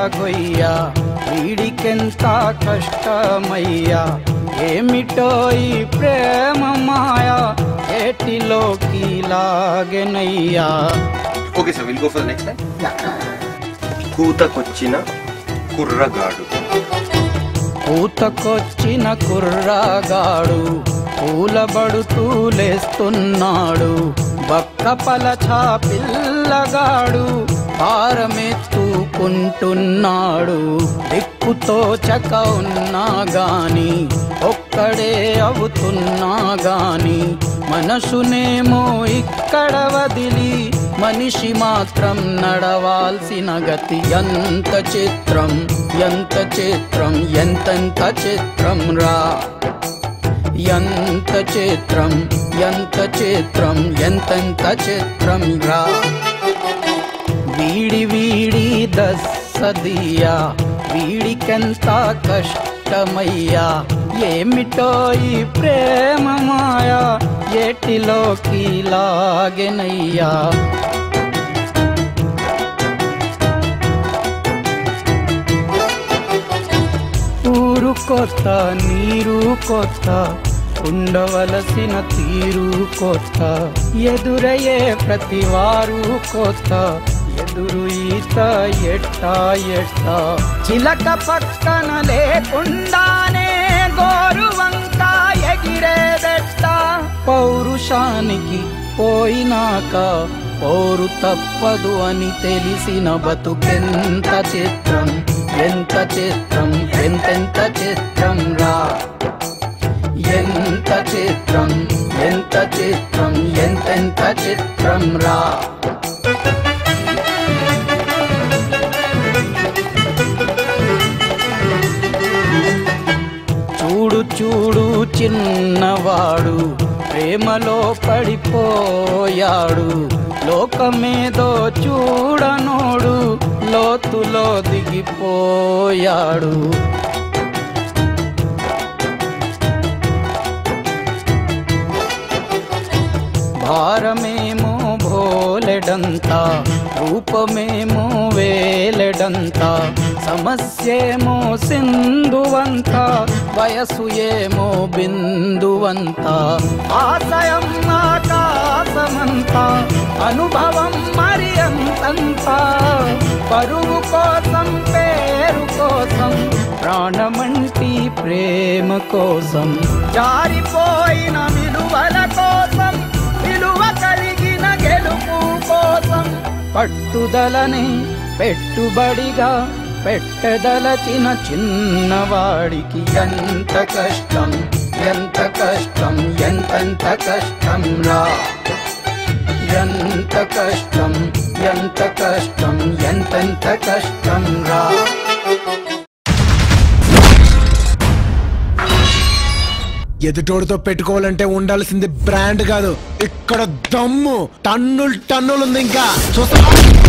గొయ్య వీడికెంత కష్టమయ్యా ఏమిటో ఈ ప్రేమ మాయా ఏటిలోకి లాగెనయ్యా okay sir will go for next line కూతకొచ్చిన కుర్రగాడు పూతకొచ్చిన కుర్రాగాడు పూలబడుతూ లేస్తున్నాడు బక్క పలచా పిల్లగాడు భారమెత్తుకుంటున్నాడు దిక్కుతో చక ఉన్నా గాని ఒక్కడే అవుతున్నా గాని మనసునేమో ఇక్కడ వదిలి మనిషి మాత్రం నడవాల్సిన గతి ఎంత చిత్రం ఎంత చిత్రం ఎంతెంత చిత్రం రా ఎంత చిత్రం ఎంత చిత్రం ఎంతెంత చిత్రం రా వీడి వీడి దస్సదియా వీడికెంత కష్టమయ్యా ఏమిటో ఈ ప్రేమ మాయా ఏటిలోకి లాగెనయ్యా ఊరు కొత్త నీరు కొత్త ఉండవలసిన తీరు కొత్త ఎదురయ్యే ప్రతి వారు కొత్త ఎదురు ఈత ఎట్టా ఎట్టా చిలక పక్కన లేకుండానే గోరు వంక ఎగిరేదెట్ట పౌరుషానికి పోయినాక పోరు తప్పదు అని తెలిసిన బతుకెంత చిత్రం ఎంత చిత్రం ఎంతెంత చిత్రం రా ఎంత చిత్రం ఎంత చిత్రం ఎంతెంత చిత్రం రా చూడు చూడు చిన్నవాడు ప్రేమలో పడిపోయాడు లోకమేదో చూడనోడు లోతులో దిగిపోయాడు భారమేమో భోలెడంత రూపమేమో వేలెడంత సమస్యేమో సింధువంత వయసు ఏమో బిందువంత ఆశయం ఆకాశమంత అనుభవం మరి అంతంత పరువు కోసం పేరు కోసం ప్రాణమంటి ప్రేమ కోసం జారిపోయిన విలువల కోసం విలువ కలిగిన గెలుపు కోసం పట్టుదలని పెట్టుబడిగా పెట్టదలచిన చిన్నవాడికి ఎంత కష్టం ఎంత కష్టం ఎంతెంత కష్టం రా ఎంత కష్టం ఎంత కష్టం ఎంతెంత కష్టం రా ఎదుటోడితో పెట్టుకోవాలంటే ఉండాల్సింది బ్రాండ్ కాదు ఇక్కడ దమ్ము టన్నులు టన్నులు ఉంది ఇంకా చూస్తా